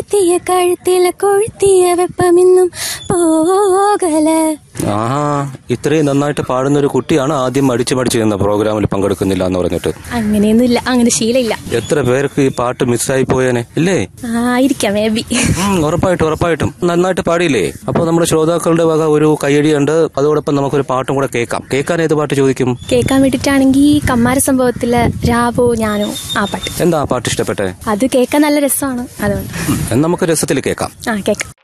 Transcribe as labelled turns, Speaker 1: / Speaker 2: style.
Speaker 1: കൊളുത്തിയ കഴുത്തിലെ കൊഴുത്തിയ വെപ്പമിന്നും പോകല
Speaker 2: ആഹാ ഇത്രയും നന്നായിട്ട് പാടുന്ന ഒരു കുട്ടിയാണ് ആദ്യം മടിച്ചു മടിച്ചു നിന്ന പ്രോഗ്രാമിൽ പങ്കെടുക്കുന്നില്ല എന്ന് പറഞ്ഞിട്ട്
Speaker 1: അങ്ങനെയൊന്നുമില്ല അങ്ങനെ ശീലമില്ല
Speaker 2: എത്ര പേർക്ക് ഈ പാട്ട് മിസ്സായി പോയേനെ ഇല്ലേ
Speaker 1: ആയിരിക്കാം മേ ബി
Speaker 2: ഉം, ഉറപ്പായിട്ടും ഉറപ്പായിട്ടും നന്നായിട്ട് പാടിയില്ലേ അപ്പൊ നമ്മുടെ ശ്രോതാക്കളുടെ വക ഒരു കയ്യടിയുണ്ട് അതോടൊപ്പം നമുക്കൊരു പാട്ടും കൂടെ കേൾക്കാം കേൾക്കാൻ ഏത് പാട്ട് ചോദിക്കും
Speaker 1: കേൾക്കാൻ വേണ്ടിട്ടാണെങ്കിൽ കമ്മാര സംഭവത്തിലെ രാവോ ഞാനോ ആ പാട്ട്
Speaker 2: എന്താ ആ പാട്ട് ഇഷ്ടപ്പെട്ടെ
Speaker 1: അത് കേൾക്കാൻ നല്ല രസമാണ് അതുകൊണ്ട്
Speaker 2: ഉം, എന്നാ നമുക്ക് രസത്തിൽ കേൾക്കാം
Speaker 1: ആ കേൾക്കാം